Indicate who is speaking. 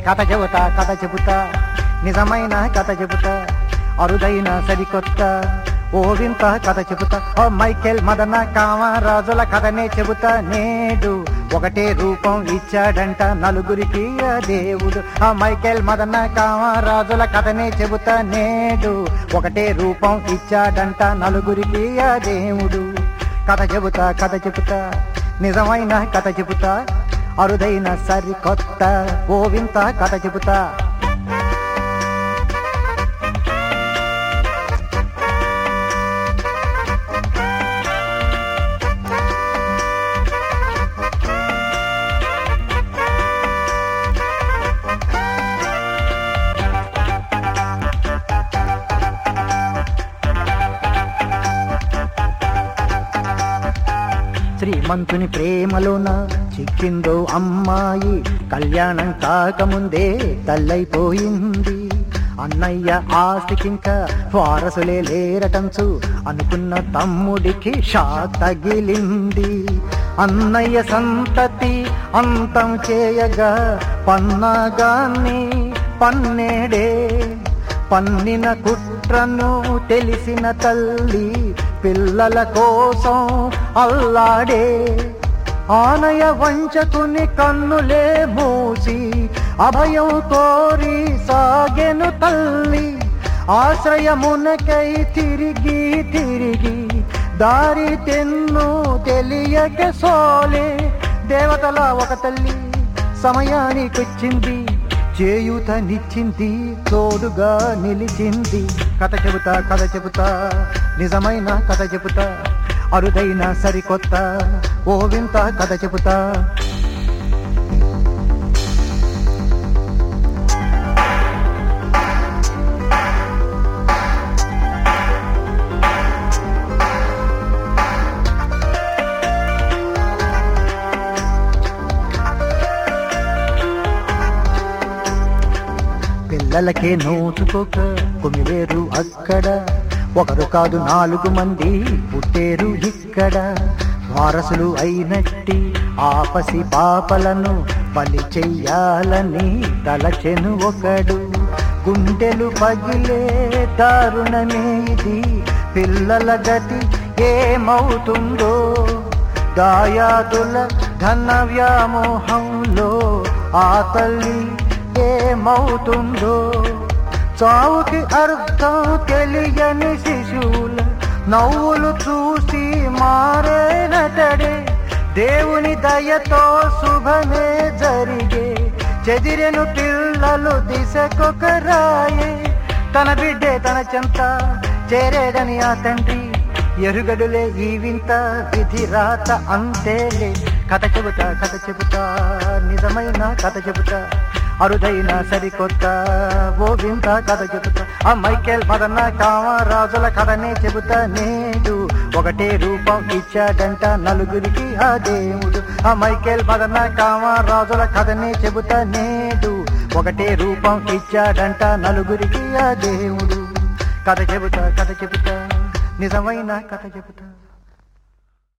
Speaker 1: కథ చెబుతా కథ చెబుతా నిజమైన కథ చెబుతా అరుదైన సరికొత్త ఓ వింత కథ చెబుతా ఓ మైకేల్ మదన కామరాజుల కథనే చెబుతా నేడు ఒకటే రూపం ఇచ్చాడంట నలుగురికి ఆ దేవుడు ఆ మైకేల్ మదన కామరాజుల కథనే చెబుతా నేడు ఒకటే రూపం ఇచ్చాడంట నలుగురికి ఆ దేవుడు కథ చెబుతా కథ చెబుతా నిజమైన కథ చెబుతా అరుదైన సరికొత్త ఓ వింత కథ చెబుతా శ్రీమంతుని ప్రేమలోన చిక్కిందో అమ్మాయి కళ్యాణం కాకముందే తల్లైపోయింది అన్నయ్య ఆస్తికింకా వారసులే లేరటంచు అనుకున్న తమ్ముడికి షా తగిలింది అన్నయ్య సంతతి అంతం చేయగా పన్నాగాన్ని పన్నేడే పన్నిన కుట్రను తెలిసిన తల్లి పిల్లల కోసం అల్లాడే ఆనయ వంచకుని కన్నులే మూసి అభయం కోరి సాగెను తల్లి ఆశ్రయమునకై తిరిగి తిరిగి దారి తెన్ను తెలియక సోలే దేవతల ఒక తల్లి సమయానికొచ్చింది చేయూతనిచ్చింది తోడుగా నిలిచింది కథ చెబుతా కథ చెబుతా నిజమైన కథ చెబుతా అరుదైన సరికొత్త ఓ వింత కథ చెబుతా పిల్లలకే నోచుకోక కుమివేరు అక్కడ ఒకరు కాదు నాలుగు మంది పుట్టేరు ఇక్కడ వారసులు అయినట్టి ఆపసి పాపలను బలి చెయ్యాలని తలచెను ఒకడు గుండెలు పగిలే దారుణమే ఇది పిల్లల గతి ఏమవుతుందో దాయాదుల ధన వ్యామోహంలో ఆ తల్లి ఏమవుతుందో చావుకి అర్థం తెలియని శిశువుల నవ్వులు చూసి మారేనటడే దేవుని దయతో శుభమే జరిగే చెదిరెను పిల్లలు దిశకొకరాయే తన బిడ్డే తన చెంత చేరేడని ఆ తండ్రి ఎరుగడులే ఈ వింత విధి రాత అంతేలే కథ చెబుతా కథ చెబుతా నిజమైన కథ చెబుతా అరుదైన సరికొత్త ఓ వింత కథ చెబుతా ఆ మైకేల్ మదన్న కామరాజుల కథనే చెబుతా నేడు ఒకటే రూపం ఇచ్చాడంట నలుగురికి ఆ దేవుడు ఆ మైకేల్ మదన్న కామరాజుల కథనే చెబుతా నేడు ఒకటే రూపం ఇచ్చాడంట నలుగురికి ఆ దేవుడు కథ చెబుతా కథ చెబుతా నిజమైన కథ చెబుతా